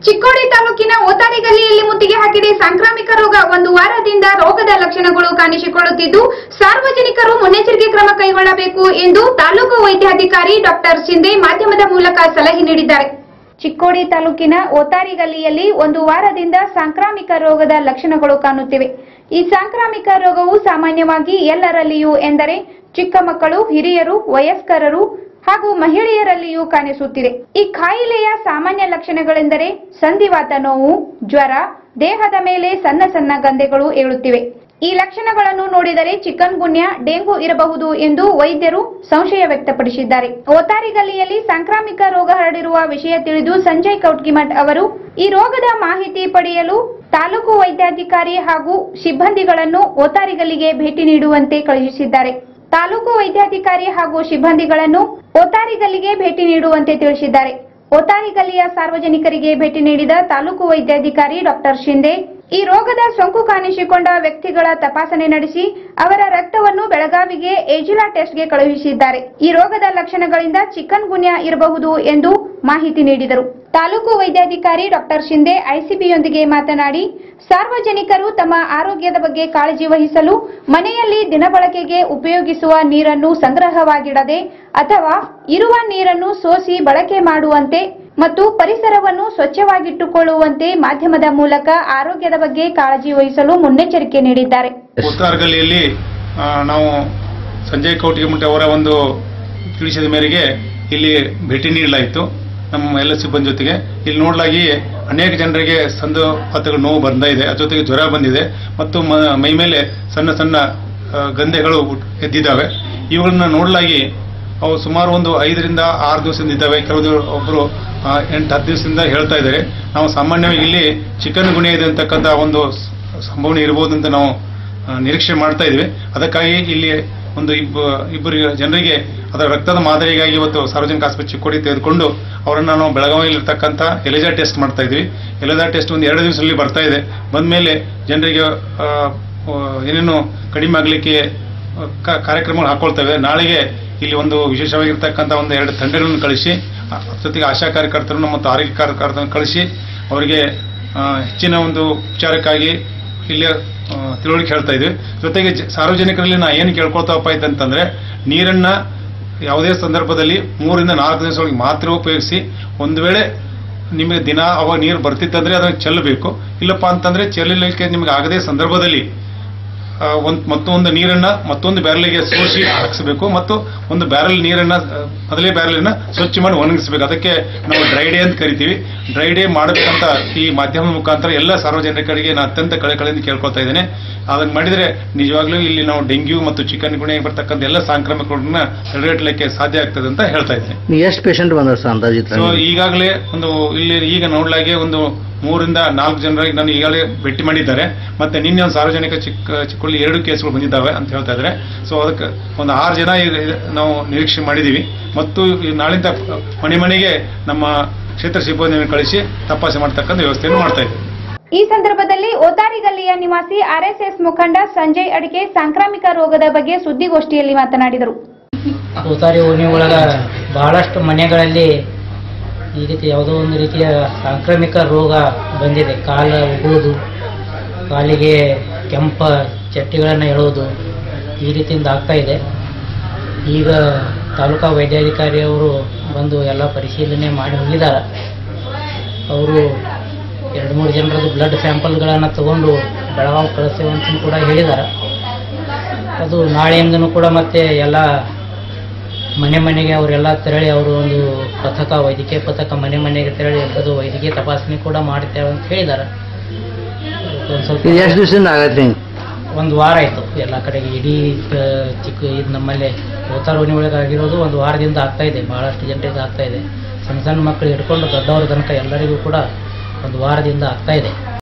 ಚಿಕ್ಕೋಡಿ ತಾಲೂಕಿನ ಓತಾರಿ ಗಲ್ಲಿಯಲ್ಲಿ ಮುತ್ತಿಗೆ ಹಾಕಿದೆ ಸಾಂಕ್ರಾಮಿಕ ರೋಗ ಒಂದು ವಾರದಿಂದ ರೋಗದ ಲಕ್ಷಣಗಳು ಕಾಣಿಸಿಕೊಳ್ಳುತ್ತಿದ್ದು ಸಾರ್ವಜನಿಕರು ಮುನ್ನೆಚ್ಚರಿಕೆ ಕ್ರಮ ಕೈಗೊಳ್ಳಬೇಕು ಎಂದು ತಾಲೂಕು ವೈದ್ಯಾಧಿಕಾರಿ ಡಾಕ್ಟರ್ ಶಿಂದೆ ಮಾಧ್ಯಮದ ಮೂಲಕ ಸಲಹೆ ನೀಡಿದ್ದಾರೆ ಚಿಕ್ಕೋಡಿ ತಾಲೂಕಿನ ಓತಾರಿ ಗಲ್ಲಿಯಲ್ಲಿ ಒಂದು ವಾರದಿಂದ ಸಾಂಕ್ರಾಮಿಕ ರೋಗದ ಲಕ್ಷಣಗಳು ಕಾಣುತ್ತಿವೆ ಈ ಸಾಂಕ್ರಾಮಿಕ ರೋಗವು ಸಾಮಾನ್ಯವಾಗಿ ಎಲ್ಲರಲ್ಲಿಯೂ ಎಂದರೆ ಚಿಕ್ಕ ಮಕ್ಕಳು ಹಿರಿಯರು ವಯಸ್ಕರರು ಹಾಗೂ ಮಹಿಳೆಯರಲ್ಲಿಯೂ ಕಾಣಿಸುತ್ತಿದೆ ಈ ಕಾಯಿಲೆಯ ಸಾಮಾನ್ಯ ಲಕ್ಷಣಗಳೆಂದರೆ ಸಂಧಿವಾತ ನೋವು ಜ್ವರ ದೇಹದ ಮೇಲೆ ಸಣ್ಣ ಸಣ್ಣ ಗಂಧೆಗಳು ಏಳುತ್ತಿವೆ ಈ ಲಕ್ಷಣಗಳನ್ನು ನೋಡಿದರೆ ಚಿಕನ್ ಗುನ್ಯ ಡೆಂಗು ಇರಬಹುದು ಎಂದು ವೈದ್ಯರು ಸಂಶಯ ವ್ಯಕ್ತಪಡಿಸಿದ್ದಾರೆ ಓತಾರಿ ಗಲ್ಲಿಯಲ್ಲಿ ಸಾಂಕ್ರಾಮಿಕ ರೋಗ ಹರಡಿರುವ ವಿಷಯ ತಿಳಿದು ಸಂಜಯ್ ಕೌಟ್ಗಿಮಠ್ ಅವರು ಈ ರೋಗದ ಮಾಹಿತಿ ಪಡೆಯಲು ತಾಲೂಕು ವೈದ್ಯಾಧಿಕಾರಿ ಹಾಗೂ ಸಿಬ್ಬಂದಿಗಳನ್ನು ಓತಾರಿಗಲ್ಲಿಗೆ ಭೇಟಿ ನೀಡುವಂತೆ ಕಳುಹಿಸಿದ್ದಾರೆ ತಾಲೂಕು ವೈದ್ಯಾಧಿಕಾರಿ ಹಾಗೂ ಸಿಬ್ಬಂದಿಗಳನ್ನು ಓತಾರಿಗಲ್ಲಿಗೆ ಭೇಟಿ ನೀಡುವಂತೆ ತಿಳಿಸಿದ್ದಾರೆ ಓತಾರಿಗಲ್ಲಿಯ ಸಾರ್ವಜನಿಕರಿಗೆ ಭೇಟಿ ನೀಡಿದ ತಾಲೂಕು ವೈದ್ಯಾಧಿಕಾರಿ ಡಾಕ್ಟರ್ ಶಿಂದೆ ಈ ರೋಗದ ಸೋಂಕು ಕಾಣಿಸಿಕೊಂಡ ವ್ಯಕ್ತಿಗಳ ತಪಾಸಣೆ ನಡೆಸಿ ಅವರ ರಕ್ತವನ್ನು ಬೆಳಗಾವಿಗೆ ಏಜಿಲಾ ಟೆಸ್ಟ್ಗೆ ಕಳುಹಿಸಿದ್ದಾರೆ ಈ ರೋಗದ ಲಕ್ಷಣಗಳಿಂದ ಚಿಕನ್ ಗುನ್ಯಾ ಇರಬಹುದು ಎಂದು ಮಾಹಿತಿ ನೀಡಿದರು ತಾಲೂಕು ವೈದ್ಯಾಧಿಕಾರಿ ಡಾಕ್ಟರ್ ಶಿಂದೆ ಐಸಿಬಿಯೊಂದಿಗೆ ಮಾತನಾಡಿ ಸಾರ್ವಜನಿಕರು ತಮ್ಮ ಆರೋಗ್ಯದ ಬಗ್ಗೆ ಕಾಳಜಿ ವಹಿಸಲು ಮನೆಯಲ್ಲಿ ದಿನಬಳಕೆಗೆ ಉಪಯೋಗಿಸುವ ನೀರನ್ನು ಸಂಗ್ರಹವಾಗಿಡದೆ ಅಥವಾ ಇರುವ ನೀರನ್ನು ಸೋಸಿ ಬಳಕೆ ಮಾಡುವಂತೆ ಮತ್ತು ಪರಿಸರವನ್ನು ಸ್ವಚ್ಛವಾಗಿಟ್ಟುಕೊಳ್ಳುವಂತೆ ಮಾಧ್ಯಮದ ಮೂಲಕ ಆರೋಗ್ಯದ ಬಗ್ಗೆ ಕಾಳಜಿ ವಹಿಸಲು ಮುನ್ನೆಚ್ಚರಿಕೆ ನೀಡಿದ್ದಾರೆ ಉತ್ತಾರಗಲ್ಲಿಯಲ್ಲಿ ಆ, ನಾವು ಸಂಜಯ್ ಕೌಟಿಗೆಮಠ ಅವರ ಒಂದು ತಿಳಿಸಿದ ಮೇರೆಗೆ ಇಲ್ಲಿ ಭೇಟಿ ನೀಡಲಾಯಿತು ನಮ್ಮ ಎಲ್ಲ ಸಿಬ್ಬಂದಿ ಜೊತೆಗೆ ಇಲ್ಲಿ ನೋಡಲಾಗಿ ಅನೇಕ ಜನರಿಗೆ ಸಂದು ಪಾತಗಳ ನೋವು ಬರ್ತಾ ಇದೆ ಅದ್ರ ಜೊತೆಗೆ ಜ್ವರ ಬಂದಿದೆ ಮತ್ತು ಮ- ಮೈ ಮೇಲೆ ಸಣ್ಣ ಸಣ್ಣ ಆ, ಗಂಧೆಗಳು ಹುಟ್- ಎದ್ದಿದ್ದಾವೆ ಇವುಗಳನ್ನ ನೋಡಲಾಗಿ ಅವು ಸುಮಾರು ಒಂದು ಐದರಿಂದ ಆರು ದಿವಸದಿಂದ ಇದ್ದಾವೆ ಕೆಲವು ಒಬ್ಬರು ಎಂಟು ಹತ್ತು ದಿವಸದಿಂದ ಹೇಳ್ತಾ ಇದ್ದಾರೆ ನಾವು ಸಾಮಾನ್ಯವಾಗಿ ಇಲ್ಲಿ ಚಿಕನ್ ಗುಣೆ ಇದೆ ಅಂತಕ್ಕಂಥ ಒಂದು ಸ- ಸಂಭವನೆ ಇರಬಹುದು ಅಂತ ನಾವು ಆ, ನಿರೀಕ್ಷೆ ಮಾಡ್ತಾ ಇದ್ವಿ ಅದಕ್ಕಾಗಿ ಇಲ್ಲಿ ಒಂದು ಇಬ್ಬ ಇಬ್ಬರು ಜನರಿಗೆ ಅದರ ರಕ್ತದ ಮಾದರಿಗಾಗಿ ಇವತ್ತು ಸಾರ್ವಜನಿಕ ಆಸ್ಪತ್ರೆ ಚಿಕ್ಕೋಡಿ ತೆಗೆದುಕೊಂಡು ಅವರನ್ನು ನಾವು ಬೆಳಗಾವಿಯಲ್ಲಿ ಇರ್ತಕ್ಕಂಥ ಎಲಿಜಾ ಟೆಸ್ಟ್ ಮಾಡ್ತಾ ಇದ್ವಿ ಎಲಿಜಾ ಟೆಸ್ಟ್ ಒಂದು ಎರಡು ದಿವಸದಲ್ಲಿ ಬರ್ತಾ ಇದೆ ಬಂದಮೇಲೆ ಜನರಿಗೆ ಆ, ಆ, ಏನೇನು ಕಡಿಮೆ ಆಗಲಿಕ್ಕೆ ಕ- ಕಾರ್ಯಕ್ರಮಗಳು ಹಾಕೊಳ್ತೇವೆ ನಾಳೆಗೆ ಇಲ್ಲಿ ಒಂದು ವಿಶೇಷವಾಗಿರ್ತಕ್ಕಂಥ ಒಂದು ಎರಡು ತಂಡಗಳನ್ನು ಕಳಿಸಿ ಆ, ಜೊತೆಗೆ ಆಶಾ ಕಾರ್ಯಕರ್ತರನ್ನು ಮತ್ತು ಆರೋಗ್ಯ ಕಾರ್ಯಕರ್ತರನ್ನು ಕಳಿಸಿ ಅವರಿಗೆ ಆ, ಹೆಚ್ಚಿನ ಒಂದು ಉಪಚಾರಕ್ಕಾಗಿ ಇಲ್ಲಿ ಆ, ತಿಳುವಳಿಕೆ ಹೇಳ್ತಾ ಇದ್ವಿ ಜೊತೆಗೆ ಜ- ಸಾರ್ವಜನಿಕರಲ್ಲಿ ನಾ ಏನು ಕೇಳ್ಕೊಳ್ತಾವಪ್ಪ ಇದ್ದಂತಂದ್ರೆ ನೀರನ್ನ ಯಾವುದೇ ಸಂದರ್ಭದಲ್ಲಿ ಮೂರಿಂದ ನಾಲ್ಕು ದಿವಸಗಳಿಗೆ ಮಾತ್ರ ಉಪಯೋಗಿಸಿ ಒಂದು ವೇಳೆ ನಿಮಗೆ ದಿನ ಅವಾಗ ನೀರು ಬರ್ತಿತ್ತಂದ್ರೆ ಅದನ್ನು ಚೆಲ್ಲಬೇಕು ಇಲ್ಲಪ್ಪ ಅಂತಂದ್ರೆ ಚೆಲ್ಲಲಿಕ್ಕೆ ನಿಮಗೆ ಆಗದೇ ಸಂದರ್ಭದಲ್ಲಿ ಆ, ಒಂದ್ ಮತ್ತೊಂದು ನೀರನ್ನ ಮತ್ತೊಂದು ಬ್ಯಾರಲಿಗೆ ಸೋಸಿ ಹಾಕಿಸಬೇಕು ಮತ್ತು ಒಂದು ಬ್ಯಾರಲ್ ನೀರನ್ನ ಆ, ಮೊದಲೇ ಬ್ಯಾರಲನ್ನ ಸ್ವಚ್ಛ ಮಾಡಿ ಒಣಗಿಸಬೇಕು ಅದಕ್ಕೆ ನಾವು ಡ್ರೈ ಡೇ ಅಂತ ಕರಿತೀವಿ ಡ್ರೈ ಡೇ ಮಾಡಬೇಕಂತ ಈ ಮಾಧ್ಯಮದ ಮುಖಾಂತರ ಎಲ್ಲ ಸಾರ್ವಜನಿಕರಿಗೆ ನಾನು ಅತ್ಯಂತ ಕಳೆಕಳೆಯಿಂದ ಕೇಳ್ಕೊಳ್ತಾ ಇದ್ದೇನೆ ಅದನ್ನ ಮಾಡಿದ್ರೆ ನಿಜವಾಗ್ಲೂ ಇಲ್ಲಿ ನಾವು ಡೆಂಗ್ಯೂ ಮತ್ತು ಚಿಕನ್ ಗುಣೆ ಬರ್ತಕ್ಕಂಥ ಎಲ್ಲ ಸಾಂಕ್ರಾಮಿಕಗಳನ್ನ ತಡೆಗಟ್ಟಲಿಕ್ಕೆ ಸಾಧ್ಯ ಆಗ್ತದೆ ಅಂತ ಹೇಳ್ತಾ ಇದ್ದೇನೆ ನೀವು ಎಷ್ಟು ಪೇಷಂಟ್ ಬಂದರು ಸರ್ ಅಂದಾಜಿತ್ತು ಸೊ ಈಗಾಗಲೇ ಒಂದು ಇಲ್ಲಿ ಈಗ ನೋಡ್ಲಾಗೆ ಒಂದು ಮೂರಿಂದ ನಾಲ್ಕು ಜನರಿಗೆ ನಾನು ಈಗಾಗಲೇ ಭೇಟಿ ಮಾಡಿದ್ದಾರೆ ಮತ್ತೆ ನಿನ್ನೆ ಒಂದು ಸಾರ್ವಜನಿಕ ಚಿಕ್ಕ ಚಿಕ್ಕೊಳ್ಳಿ ಎರಡು ಕೇಸ್ಗಳು ಬಂದಿದ್ದಾವೆ ಅಂತ ಹೇಳ್ತಾ ಇದ್ದಾರೆ ಸೊ ಅದಕ್ಕೆ ಒಂದು ಆರು ಜನ ಈಗ ನಾವು ನಿರೀಕ್ಷೆ ಮಾಡಿದ್ದೀವಿ ಮತ್ತು ಈ ನಾಳಿಂದ ಮನೆ ಮನೆಗೆ ನಮ್ಮ ಕ್ಷೇತ್ರ ಸಿಬ್ಬಂದಿಯನ್ನು ಕಳಿಸಿ ತಪಾಸಣೆ ಮಾಡ್ತಕ್ಕಂಥ ವ್ಯವಸ್ಥೆಯನ್ನು ಮಾಡ್ತಾ ಇದ್ದೀವಿ ಈ ಸಂದರ್ಭದಲ್ಲಿ ಓತಾರಿಗಲ್ಲಿಯ ನಿವಾಸಿ ಆರ್ಎಸ್ಎಸ್ ಮುಖಂಡ ಸಂಜಯ್ ಅಡಿಕೆ ಸಾಂಕ್ರಾಮಿಕ ರೋಗದ ಬಗ್ಗೆ ಸುದ್ದಿಗೋಷ್ಠಿಯಲ್ಲಿ ಮಾತನಾಡಿದರು ಉತ್ತಾರಿ ಓಣಿ ಒಳಗ ಬಹಳಷ್ಟು ಮನೆಗಳಲ್ಲಿ ಈ ರೀತಿ ಯಾವುದೋ ಒಂದು ರೀತಿಯ ಸಾಂಕ್ರಾಮಿಕ ರೋಗ ಬಂದಿದೆ ಕಾಲ ಉಗುಳುದು ಕಾಲಿಗೆ ಕೆಂಪ ಚಟ್ಟಿಗಳನ್ನು ಎಳೋದು ಈ ರೀತಿಯಿಂದ ಆಗ್ತಾ ಇದೆ ಈಗ ತಾಲೂಕಾ ವೈದ್ಯಾಧಿಕಾರಿ ಅವರು ಬಂದು ಎಲ್ಲ ಪರಿಶೀಲನೆ ಮಾಡಿ ಹೋಗಿದ್ದಾರೆ ಅವರು ಎರಡು ಮೂರು ಜನರದ್ದು ಬ್ಲಡ್ ಸ್ಯಾಂಪಲ್ಗಳನ್ನು ತಗೊಂಡು ಬೆಳಗಾವಿ ಕಳಿಸ್ತೇವೆ ಅಂತ ಕೂಡ ಹೇಳಿದ್ದಾರೆ ಅದು ನಾಳೆಯಿಂದನೂ ಕೂಡ ಮತ್ತೆ ಎಲ್ಲ ಮನೆ ಮನೆಗೆ ಅವರೆಲ್ಲ ತೆರಳಿ ಅವರು ಒಂದು ಪಥಕ ವೈದ್ಯಕೀಯ ಪಥಕ ಮನೆ ಮನೆಗೆ ತೆರಳಿ ಎಲ್ಲದು ವೈದ್ಯಕೀಯ ತಪಾಸಣೆ ಕೂಡ ಮಾಡ್ತೇವೆ ಅಂತ ಹೇಳಿದ್ದಾರೆ ಒಂದು ಸ್ವಲ್ಪ ಇದು ಎಷ್ಟು ದಿವಸದಿಂದ ಆಗೈತೆ ಹಿಂಗೆ ಒಂದು ವಾರ ಆಯಿತು ಎಲ್ಲ ಕಡೆಗೆ ಇಡೀ ಆ, ಚಿಕ್ಕ ಇದು ನಮ್ಮಲ್ಲಿ ಓತಾರೋಣಿ ಒಳಗೆ ಆಗಿರೋದು ಒಂದು ವಾರದಿಂದ ಆಗ್ತಾ ಇದೆ ಭಾಳಷ್ಟು ಜನರಿಗೆ ಆಗ್ತಾ ಇದೆ ಸಣ್ಣ ಸಣ್ಣ ಮಕ್ಕಳು ಹಿಡ್ಕೊಂಡು ದೊಡ್ಡವ್ರ ತನಕ ಎಲ್ಲರಿಗೂ ಕೂಡ ಒಂದು ವಾರದಿಂದ ಆಗ್ತಾ ಇದೆ